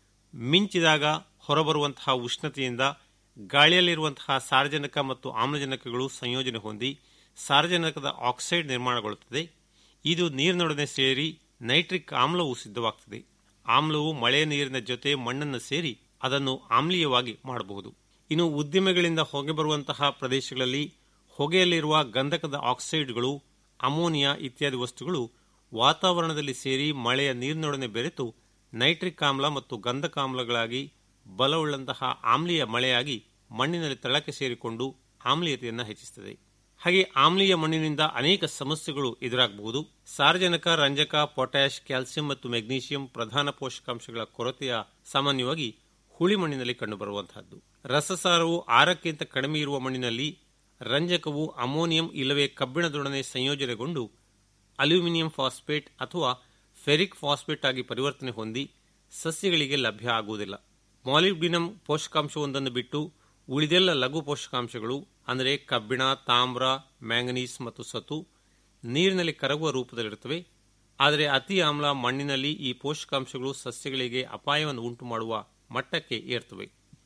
ಮಿಂಚಿದಾಗ ಹೊರಬರುವಂತಹ ಉಷ್ಣತೆಯಿಂದ ಗಾಳಿಯಲ್ಲಿರುವಂತಹ ಸಾರಜನಕ ಮತ್ತು ಆಮ್ಲಜನಕಗಳು ಸಂಯೋಜನೆ ಹೊಂದಿ ಸಾರಜನಕದ ಆಕ್ಸೈಡ್ ನಿರ್ಮಾಣಗೊಳ್ಳುತ್ತದೆ ಇದು ನೀರಿನೊಡನೆ ಸೇರಿ ನೈಟ್ರಿಕ್ ಆಮ್ಲವು ಸಿದ್ಧವಾಗ್ತದೆ ಆಮ್ಲವು ಮಳೆಯ ನೀರಿನ ಜೊತೆ ಮಣ್ಣನ್ನು ಸೇರಿ ಅದನ್ನು ಆಮ್ಲೀಯವಾಗಿ ಮಾಡಬಹುದು ಇನ್ನು ಉದ್ದಿಮೆಗಳಿಂದ ಹೊಗೆ ಬರುವಂತಹ ಪ್ರದೇಶಗಳಲ್ಲಿ ಹೊಗೆಯಲ್ಲಿರುವ ಗಂಧಕದ ಆಕ್ಸೈಡ್ಗಳು ಅಮೋನಿಯಾ ಇತ್ಯಾದಿ ವಸ್ತುಗಳು ವಾತಾವರಣದಲ್ಲಿ ಸೇರಿ ಮಳೆಯ ನೀರಿನೊಡನೆ ಬೆರೆತು ನೈಟ್ರಿಕ್ ಆಮ್ಲ ಮತ್ತು ಗಂಧಕಾಮ್ಲಗಳಾಗಿ ಬಲವುಳ್ಳಂತಹ ಆಮ್ಲೀಯ ಮಳೆಯಾಗಿ ಮಣ್ಣಿನಲ್ಲಿ ತಳಕ್ಕೆ ಸೇರಿಕೊಂಡು ಆಮ್ಲೀಯತೆಯನ್ನು ಹೆಚ್ಚಿಸುತ್ತದೆ ಹಾಗೆ ಆಮ್ಲೀಯ ಮಣ್ಣಿನಿಂದ ಅನೇಕ ಸಮಸ್ಯೆಗಳು ಎದುರಾಗಬಹುದು ಸಾರಜನಕ ರಂಜಕ ಪೊಟ್ಯಾಷ್ ಕ್ಯಾಲ್ಸಿಯಂ ಮತ್ತು ಮೆಗ್ನೀಷಿಯಂ ಪ್ರಧಾನ ಪೋಷಕಾಂಶಗಳ ಕೊರತೆಯ ಸಾಮಾನ್ಯವಾಗಿ ಹುಳಿ ಮಣ್ಣಿನಲ್ಲಿ ಕಂಡುಬರುವಂತಹದ್ದು ರಸಸಾರವು ಆರಕ್ಕಿಂತ ಕಡಿಮೆ ಇರುವ ಮಣ್ಣಿನಲ್ಲಿ ರಂಜಕವು ಅಮೋನಿಯಂ ಇಲ್ಲವೇ ಕಬ್ಬಿಣದೊಡನೆ ಸಂಯೋಜನೆಗೊಂಡು ಅಲ್ಯೂಮಿನಿಯಂ ಫಾಸ್ಫೇಟ್ ಅಥವಾ ಫೆರಿಕ್ ಫಾಸ್ಫೇಟ್ ಆಗಿ ಪರಿವರ್ತನೆ ಹೊಂದಿ ಸಸ್ಯಗಳಿಗೆ ಲಭ್ಯ ಆಗುವುದಿಲ್ಲ ಮಾಲಿಬ್ಡಿನಂ ಪೋಷಕಾಂಶವೊಂದನ್ನು ಬಿಟ್ಟು ಉಳಿದೆಲ್ಲ ಲಘು ಪೋಷಕಾಂಶಗಳು ಅಂದರೆ ಕಬ್ಬಿಣ ತಾಮ್ರ ಮ್ಯಾಂಗನೀಸ್ ಮತ್ತು ಸತು ನೀರಿನಲ್ಲಿ ಕರಗುವ ರೂಪದಲ್ಲಿರುತ್ತವೆ ಆದರೆ ಅತಿ ಆಮ್ಲ ಮಣ್ಣಿನಲ್ಲಿ ಈ ಪೋಷಕಾಂಶಗಳು ಸಸ್ಯಗಳಿಗೆ ಅಪಾಯವನ್ನು ಉಂಟು ಮಾಡುವ ಮಟ್ಟಕ್ಕೆ ಏರ್ತವೆ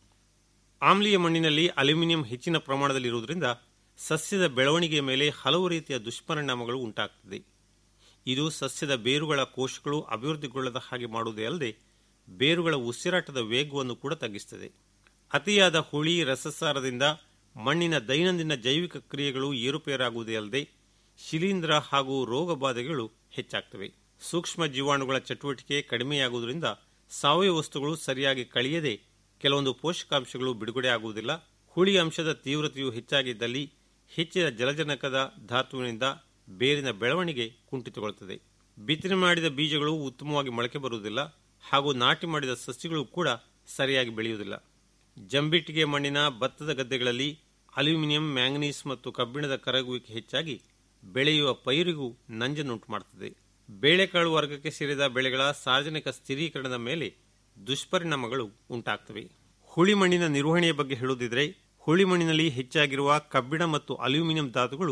ಆಮ್ಲೀಯ ಮಣ್ಣಿನಲ್ಲಿ ಅಲ್ಯೂಮಿನಿಯಂ ಹೆಚ್ಚಿನ ಪ್ರಮಾಣದಲ್ಲಿರುವುದರಿಂದ ಸಸ್ಯದ ಬೆಳವಣಿಗೆಯ ಮೇಲೆ ಹಲವು ರೀತಿಯ ದುಷ್ಪರಿಣಾಮಗಳು ಉಂಟಾಗುತ್ತದೆ ಇದು ಸಸ್ಯದ ಬೇರುಗಳ ಕೋಶಗಳು ಅಭಿವೃದ್ಧಿಗೊಳ್ಳದ ಹಾಗೆ ಮಾಡುವುದೇ ಅಲ್ಲದೆ ಬೇರುಗಳ ಉಸಿರಾಟದ ವೇಗವನ್ನು ಕೂಡ ತಗ್ಗಿಸುತ್ತದೆ ಅತಿಯಾದ ಹುಳಿ ರಸಸಾರದಿಂದ ಮಣ್ಣಿನ ದೈನಂದಿನ ಜೈವಿಕ ಕ್ರಿಯೆಗಳು ಏರುಪೇರಾಗುವುದೇ ಅಲ್ಲದೆ ಶಿಲೀಂಧ್ರ ಹಾಗೂ ರೋಗ ಬಾಧೆಗಳು ಹೆಚ್ಚಾಗ್ತವೆ ಸೂಕ್ಷ್ಮ ಜೀವಾಣುಗಳ ಚಟುವಟಿಕೆ ಕಡಿಮೆಯಾಗುವುದರಿಂದ ಸಾವಯವ ವಸ್ತುಗಳು ಸರಿಯಾಗಿ ಕಳೆಯದೆ ಕೆಲವೊಂದು ಪೋಷಕಾಂಶಗಳು ಬಿಡುಗಡೆ ಆಗುವುದಿಲ್ಲ ಹುಳಿ ಅಂಶದ ತೀವ್ರತೆಯು ಹೆಚ್ಚಾಗಿದ್ದಲ್ಲಿ ಹೆಚ್ಚಿನ ಜಲಜನಕದ ಧಾತುವಿನಿಂದ ಬೇರಿನ ಬೆಳವಣಿಗೆ ಕುಂಠಿತಗೊಳ್ಳುತ್ತದೆ ಬಿತ್ತನೆ ಮಾಡಿದ ಬೀಜಗಳು ಉತ್ತಮವಾಗಿ ಮೊಳಕೆ ಬರುವುದಿಲ್ಲ ಹಾಗೂ ನಾಟಿ ಮಾಡಿದ ಸಸ್ಯಗಳು ಕೂಡ ಸರಿಯಾಗಿ ಬೆಳೆಯುವುದಿಲ್ಲ ಜಂಬಿಟ್ಟಿಗೆ ಮಣ್ಣಿನ ಭತ್ತದ ಗದ್ದೆಗಳಲ್ಲಿ ಅಲ್ಯೂಮಿನಿಯಂ ಮ್ಯಾಂಗನೀಸ್ ಮತ್ತು ಕಬ್ಬಿಣದ ಕರಗುವಿಕೆ ಹೆಚ್ಚಾಗಿ ಬೆಳೆಯುವ ಪೈರಿಗೂ ನಂಜನ್ನುಂಟು ಮಾಡುತ್ತದೆ ಬೇಳೆಕಾಳು ವರ್ಗಕ್ಕೆ ಸೇರಿದ ಬೆಳೆಗಳ ಸಾರ್ವಜನಿಕ ಸ್ಥಿರೀಕರಣದ ಮೇಲೆ ದುಷ್ಪರಿಣಾಮಗಳು ಉಂಟಾಗ್ತವೆ ಹುಳಿ ಮಣ್ಣಿನ ನಿರ್ವಹಣೆಯ ಬಗ್ಗೆ ಹೇಳುವುದಿದ್ರೆ ಹುಳಿ ಮಣ್ಣಿನಲ್ಲಿ ಹೆಚ್ಚಾಗಿರುವ ಕಬ್ಬಿಣ ಮತ್ತು ಅಲ್ಯೂಮಿನಿಯಂ ಧಾತುಗಳು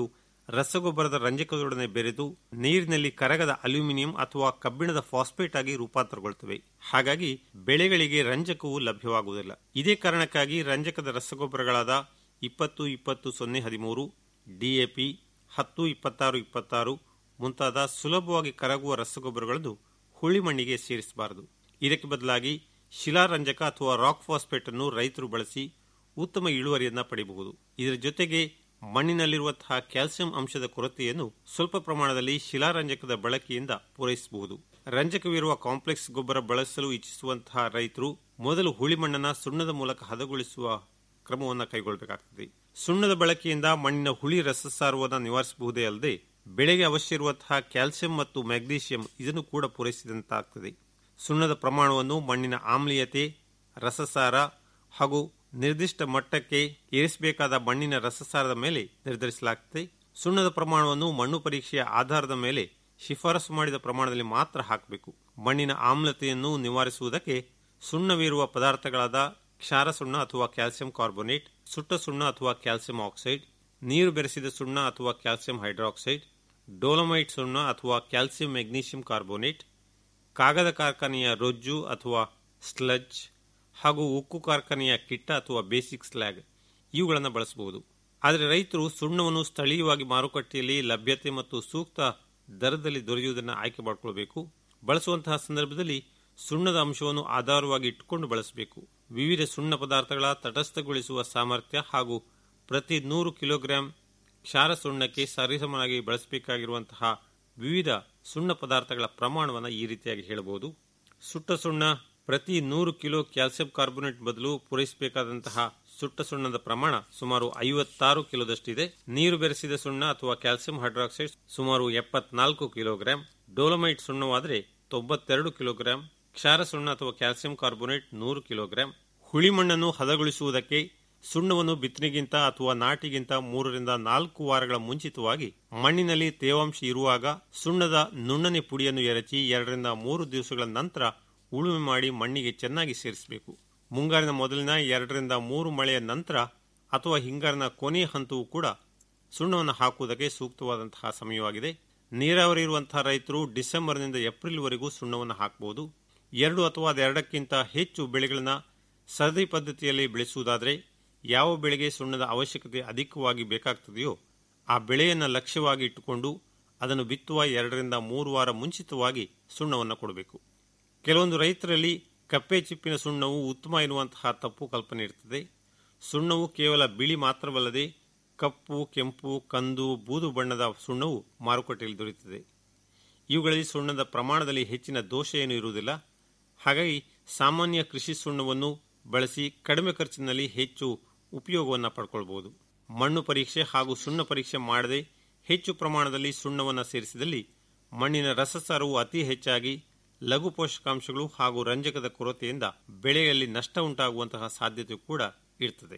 ರಸಗೊಬ್ಬರದ ರಂಜಕದೊಡನೆ ಬೆರೆತು ನೀರಿನಲ್ಲಿ ಕರಗದ ಅಲ್ಯೂಮಿನಿಯಂ ಅಥವಾ ಕಬ್ಬಿಣದ ಫಾಸ್ಫೇಟ್ ಆಗಿ ರೂಪಾಂತರಗೊಳ್ಳುತ್ತವೆ ಹಾಗಾಗಿ ಬೆಳೆಗಳಿಗೆ ರಂಜಕವು ಲಭ್ಯವಾಗುವುದಿಲ್ಲ ಇದೇ ಕಾರಣಕ್ಕಾಗಿ ರಂಜಕದ ರಸಗೊಬ್ಬರಗಳಾದ ಇಪ್ಪತ್ತು ಇಪ್ಪತ್ತು ಸೊನ್ನೆ ಹದಿಮೂರು ಡಿಎಪಿ ಹತ್ತು ಇಪ್ಪತ್ತಾರು ಇಪ್ಪತ್ತಾರು ಮುಂತಾದ ಸುಲಭವಾಗಿ ಕರಗುವ ರಸಗೊಬ್ಬರಗಳನ್ನು ಹುಳಿ ಮಣ್ಣಿಗೆ ಸೇರಿಸಬಾರದು ಇದಕ್ಕೆ ಬದಲಾಗಿ ಶಿಲಾರಂಜಕ ಅಥವಾ ರಾಕ್ ಫಾಸ್ಫೇಟ್ ಅನ್ನು ರೈತರು ಬಳಸಿ ಉತ್ತಮ ಇಳುವರಿಯನ್ನ ಪಡೆಯಬಹುದು ಇದರ ಜೊತೆಗೆ ಮಣ್ಣಿನಲ್ಲಿರುವಂತಹ ಕ್ಯಾಲ್ಸಿಯಂ ಅಂಶದ ಕೊರತೆಯನ್ನು ಸ್ವಲ್ಪ ಪ್ರಮಾಣದಲ್ಲಿ ಶಿಲಾರಂಜಕದ ಬಳಕೆಯಿಂದ ಪೂರೈಸಬಹುದು ರಂಜಕವಿರುವ ಕಾಂಪ್ಲೆಕ್ಸ್ ಗೊಬ್ಬರ ಬಳಸಲು ಇಚ್ಛಿಸುವಂತಹ ರೈತರು ಮೊದಲು ಹುಳಿ ಮಣ್ಣನ್ನ ಸುಣ್ಣದ ಮೂಲಕ ಹದಗೊಳಿಸುವ ಕ್ರಮವನ್ನು ಕೈಗೊಳ್ಳಬೇಕಾಗುತ್ತದೆ ಸುಣ್ಣದ ಬಳಕೆಯಿಂದ ಮಣ್ಣಿನ ಹುಳಿ ರಸಸಾರವನ್ನು ನಿವಾರಿಸಬಹುದೇ ಅಲ್ಲದೆ ಬೆಳೆಗೆ ಅವಶ್ಯ ಇರುವಂತಹ ಕ್ಯಾಲ್ಸಿಯಂ ಮತ್ತು ಮ್ಯಾಗ್ನೀಷಿಯಂ ಇದನ್ನು ಕೂಡ ಪೂರೈಸಿದಂತಾಗುತ್ತದೆ ಸುಣ್ಣದ ಪ್ರಮಾಣವನ್ನು ಮಣ್ಣಿನ ಆಮ್ಲೀಯತೆ ರಸಸಾರ ಹಾಗೂ ನಿರ್ದಿಷ್ಟ ಮಟ್ಟಕ್ಕೆ ಏರಿಸಬೇಕಾದ ಮಣ್ಣಿನ ರಸಸಾರದ ಮೇಲೆ ನಿರ್ಧರಿಸಲಾಗುತ್ತದೆ ಸುಣ್ಣದ ಪ್ರಮಾಣವನ್ನು ಮಣ್ಣು ಪರೀಕ್ಷೆಯ ಆಧಾರದ ಮೇಲೆ ಶಿಫಾರಸು ಮಾಡಿದ ಪ್ರಮಾಣದಲ್ಲಿ ಮಾತ್ರ ಹಾಕಬೇಕು ಮಣ್ಣಿನ ಆಮ್ಲತೆಯನ್ನು ನಿವಾರಿಸುವುದಕ್ಕೆ ಸುಣ್ಣವಿರುವ ಪದಾರ್ಥಗಳಾದ ಕ್ಷಾರ ಸುಣ್ಣ ಅಥವಾ ಕ್ಯಾಲ್ಸಿಯಂ ಕಾರ್ಬೋನೇಟ್ ಸುಟ್ಟ ಸುಣ್ಣ ಅಥವಾ ಕ್ಯಾಲ್ಸಿಯಂ ಆಕ್ಸೈಡ್ ನೀರು ಬೆರೆಸಿದ ಸುಣ್ಣ ಅಥವಾ ಕ್ಯಾಲ್ಸಿಯಂ ಹೈಡ್ರಾಕ್ಸೈಡ್ ಡೋಲಮೈಟ್ ಸುಣ್ಣ ಅಥವಾ ಕ್ಯಾಲ್ಸಿಯಂ ಮೆಗ್ನೀಷಿಯಂ ಕಾರ್ಬೋನೇಟ್ ಕಾಗದ ಕಾರ್ಖಾನೆಯ ರೊಜ್ಜು ಅಥವಾ ಸ್ಲಜ್ ಹಾಗೂ ಉಕ್ಕು ಕಾರ್ಖಾನೆಯ ಕಿಟ್ಟ ಅಥವಾ ಬೇಸಿಕ್ ಸ್ಲ್ಯಾಗ್ ಇವುಗಳನ್ನು ಬಳಸಬಹುದು ಆದರೆ ರೈತರು ಸುಣ್ಣವನ್ನು ಸ್ಥಳೀಯವಾಗಿ ಮಾರುಕಟ್ಟೆಯಲ್ಲಿ ಲಭ್ಯತೆ ಮತ್ತು ಸೂಕ್ತ ದರದಲ್ಲಿ ದೊರೆಯುವುದನ್ನು ಆಯ್ಕೆ ಮಾಡಿಕೊಳ್ಳಬೇಕು ಬಳಸುವಂತಹ ಸಂದರ್ಭದಲ್ಲಿ ಸುಣ್ಣದ ಅಂಶವನ್ನು ಆಧಾರವಾಗಿ ಇಟ್ಟುಕೊಂಡು ಬಳಸಬೇಕು ವಿವಿಧ ಸುಣ್ಣ ಪದಾರ್ಥಗಳ ತಟಸ್ಥಗೊಳಿಸುವ ಸಾಮರ್ಥ್ಯ ಹಾಗೂ ಪ್ರತಿ ನೂರು ಕಿಲೋಗ್ರಾಂ ಕ್ಷಾರ ಸುಣ್ಣಕ್ಕೆ ಸರಿಸಮನಾಗಿ ಬಳಸಬೇಕಾಗಿರುವಂತಹ ವಿವಿಧ ಸುಣ್ಣ ಪದಾರ್ಥಗಳ ಪ್ರಮಾಣವನ್ನು ಈ ರೀತಿಯಾಗಿ ಹೇಳಬಹುದು ಸುಟ್ಟ ಸುಣ್ಣ ಪ್ರತಿ ನೂರು ಕಿಲೋ ಕ್ಯಾಲ್ಸಿಯಂ ಕಾರ್ಬೋನೇಟ್ ಬದಲು ಪೂರೈಸಬೇಕಾದಂತಹ ಸುಟ್ಟ ಸುಣ್ಣದ ಪ್ರಮಾಣ ಸುಮಾರು ಐವತ್ತಾರು ಕಿಲೋದಷ್ಟಿದೆ ನೀರು ಬೆರೆಸಿದ ಸುಣ್ಣ ಅಥವಾ ಕ್ಯಾಲ್ಸಿಯಂ ಹೈಡ್ರಾಕ್ಸೈಡ್ ಸುಮಾರು ಎಪ್ಪತ್ನಾಲ್ಕು ಕಿಲೋಗ್ರಾಂ ಡೋಲಮೈಟ್ ಸುಣ್ಣವಾದರೆ ತೊಂಬತ್ತೆರಡು ಕಿಲೋಗ್ರಾಂ ಕ್ಷಾರ ಸುಣ್ಣ ಅಥವಾ ಕ್ಯಾಲ್ಸಿಯಂ ಕಾರ್ಬೋನೇಟ್ ನೂರು ಕಿಲೋಗ್ರಾಂ ಹುಳಿ ಮಣ್ಣನ್ನು ಹದಗೊಳಿಸುವುದಕ್ಕೆ ಸುಣ್ಣವನ್ನು ಬಿತ್ತನೆಗಿಂತ ಅಥವಾ ನಾಟಿಗಿಂತ ಮೂರರಿಂದ ನಾಲ್ಕು ವಾರಗಳ ಮುಂಚಿತವಾಗಿ ಮಣ್ಣಿನಲ್ಲಿ ತೇವಾಂಶ ಇರುವಾಗ ಸುಣ್ಣದ ನುಣ್ಣನೆ ಪುಡಿಯನ್ನು ಎರಚಿ ಎರಡರಿಂದ ಮೂರು ದಿವಸಗಳ ನಂತರ ಉಳುಮೆ ಮಾಡಿ ಮಣ್ಣಿಗೆ ಚೆನ್ನಾಗಿ ಸೇರಿಸಬೇಕು ಮುಂಗಾರಿನ ಮೊದಲಿನ ಎರಡರಿಂದ ಮೂರು ಮಳೆಯ ನಂತರ ಅಥವಾ ಹಿಂಗಾರಿನ ಕೊನೆಯ ಹಂತವೂ ಕೂಡ ಸುಣ್ಣವನ್ನು ಹಾಕುವುದಕ್ಕೆ ಸೂಕ್ತವಾದಂತಹ ಸಮಯವಾಗಿದೆ ನೀರಾವರಿ ಇರುವಂತಹ ರೈತರು ಡಿಸೆಂಬರ್ನಿಂದ ಏಪ್ರಿಲ್ವರೆಗೂ ಸುಣ್ಣವನ್ನು ಹಾಕಬಹುದು ಎರಡು ಅಥವಾ ಅದೆರಡಕ್ಕಿಂತ ಹೆಚ್ಚು ಬೆಳೆಗಳನ್ನು ಸರದಿ ಪದ್ಧತಿಯಲ್ಲಿ ಬೆಳೆಸುವುದಾದರೆ ಯಾವ ಬೆಳೆಗೆ ಸುಣ್ಣದ ಅವಶ್ಯಕತೆ ಅಧಿಕವಾಗಿ ಬೇಕಾಗ್ತದೆಯೋ ಆ ಬೆಳೆಯನ್ನು ಲಕ್ಷ್ಯವಾಗಿ ಇಟ್ಟುಕೊಂಡು ಅದನ್ನು ಬಿತ್ತುವ ಎರಡರಿಂದ ಮೂರು ವಾರ ಮುಂಚಿತವಾಗಿ ಸುಣ್ಣವನ್ನು ಕೊಡಬೇಕು ಕೆಲವೊಂದು ರೈತರಲ್ಲಿ ಕಪ್ಪೆ ಚಿಪ್ಪಿನ ಸುಣ್ಣವು ಉತ್ತಮ ಎನ್ನುವಂತಹ ತಪ್ಪು ಕಲ್ಪನೆ ಇರುತ್ತದೆ ಸುಣ್ಣವು ಕೇವಲ ಬಿಳಿ ಮಾತ್ರವಲ್ಲದೆ ಕಪ್ಪು ಕೆಂಪು ಕಂದು ಬೂದು ಬಣ್ಣದ ಸುಣ್ಣವು ಮಾರುಕಟ್ಟೆಯಲ್ಲಿ ದೊರೆಯುತ್ತದೆ ಇವುಗಳಲ್ಲಿ ಸುಣ್ಣದ ಪ್ರಮಾಣದಲ್ಲಿ ಹೆಚ್ಚಿನ ದೋಷ ಏನೂ ಇರುವುದಿಲ್ಲ ಹಾಗಾಗಿ ಸಾಮಾನ್ಯ ಕೃಷಿ ಸುಣ್ಣವನ್ನು ಬಳಸಿ ಕಡಿಮೆ ಖರ್ಚಿನಲ್ಲಿ ಹೆಚ್ಚು ಉಪಯೋಗವನ್ನು ಪಡ್ಕೊಳ್ಬಹುದು ಮಣ್ಣು ಪರೀಕ್ಷೆ ಹಾಗೂ ಸುಣ್ಣ ಪರೀಕ್ಷೆ ಮಾಡದೆ ಹೆಚ್ಚು ಪ್ರಮಾಣದಲ್ಲಿ ಸುಣ್ಣವನ್ನು ಸೇರಿಸಿದಲ್ಲಿ ಮಣ್ಣಿನ ರಸಸಾರವು ಅತಿ ಹೆಚ್ಚಾಗಿ ಲಘು ಪೋಷಕಾಂಶಗಳು ಹಾಗೂ ರಂಜಕದ ಕೊರತೆಯಿಂದ ಬೆಳೆಯಲ್ಲಿ ನಷ್ಟ ಉಂಟಾಗುವಂತಹ ಸಾಧ್ಯತೆ ಕೂಡ ಇರ್ತದೆ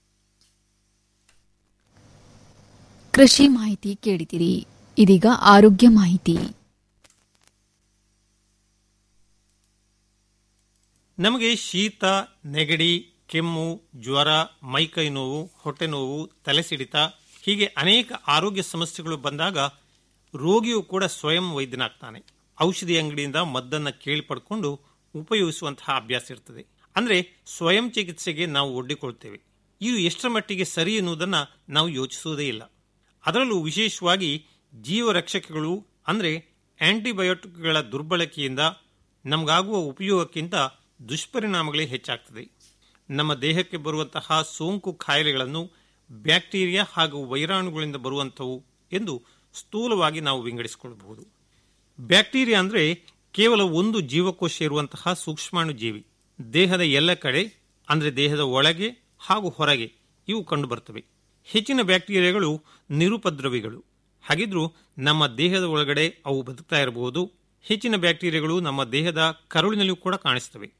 ಕೃಷಿ ಮಾಹಿತಿ ಕೇಳಿದಿರಿ ಇದೀಗ ಆರೋಗ್ಯ ಮಾಹಿತಿ ನಮಗೆ ಶೀತ ನೆಗಡಿ ಕೆಮ್ಮು ಜ್ವರ ಮೈಕೈ ನೋವು ಹೊಟ್ಟೆ ನೋವು ತಲೆ ಸಿಡಿತ ಹೀಗೆ ಅನೇಕ ಆರೋಗ್ಯ ಸಮಸ್ಯೆಗಳು ಬಂದಾಗ ರೋಗಿಯು ಕೂಡ ಸ್ವಯಂ ವೈದ್ಯನಾಗ್ತಾನೆ ಔಷಧಿ ಅಂಗಡಿಯಿಂದ ಮದ್ದನ್ನು ಕೇಳಿ ಪಡ್ಕೊಂಡು ಉಪಯೋಗಿಸುವಂತಹ ಅಭ್ಯಾಸ ಇರ್ತದೆ ಅಂದ್ರೆ ಸ್ವಯಂ ಚಿಕಿತ್ಸೆಗೆ ನಾವು ಒಡ್ಡಿಕೊಳ್ತೇವೆ ಇದು ಎಷ್ಟರ ಮಟ್ಟಿಗೆ ಸರಿ ಎನ್ನುವುದನ್ನು ನಾವು ಯೋಚಿಸುವುದೇ ಇಲ್ಲ ಅದರಲ್ಲೂ ವಿಶೇಷವಾಗಿ ಜೀವರಕ್ಷಕಗಳು ಅಂದ್ರೆ ಆಂಟಿಬಯೋಟಿಕ್ಗಳ ದುರ್ಬಳಕೆಯಿಂದ ನಮಗಾಗುವ ಉಪಯೋಗಕ್ಕಿಂತ ದುಷ್ಪರಿಣಾಮಗಳೇ ಹೆಚ್ಚಾಗ್ತದೆ ನಮ್ಮ ದೇಹಕ್ಕೆ ಬರುವಂತಹ ಸೋಂಕು ಕಾಯಿಲೆಗಳನ್ನು ಬ್ಯಾಕ್ಟೀರಿಯಾ ಹಾಗೂ ವೈರಾಣುಗಳಿಂದ ಬರುವಂಥವು ಎಂದು ಸ್ಥೂಲವಾಗಿ ನಾವು ವಿಂಗಡಿಸಿಕೊಳ್ಳಬಹುದು ಬ್ಯಾಕ್ಟೀರಿಯಾ ಅಂದರೆ ಕೇವಲ ಒಂದು ಜೀವಕೋಶ ಇರುವಂತಹ ಸೂಕ್ಷ್ಮಾಣು ಜೀವಿ ದೇಹದ ಎಲ್ಲ ಕಡೆ ಅಂದರೆ ದೇಹದ ಒಳಗೆ ಹಾಗೂ ಹೊರಗೆ ಇವು ಕಂಡುಬರ್ತವೆ ಹೆಚ್ಚಿನ ಬ್ಯಾಕ್ಟೀರಿಯಾಗಳು ನಿರುಪದ್ರವಿಗಳು ಹಾಗಿದ್ರೂ ನಮ್ಮ ದೇಹದ ಒಳಗಡೆ ಅವು ಬದುಕ್ತಾ ಇರಬಹುದು ಹೆಚ್ಚಿನ ಬ್ಯಾಕ್ಟೀರಿಯಾಗಳು ನಮ್ಮ ದೇಹದ ಕರುಳಿನಲ್ಲೂ ಕೂಡ ಕಾಣಿಸ್ತವೆ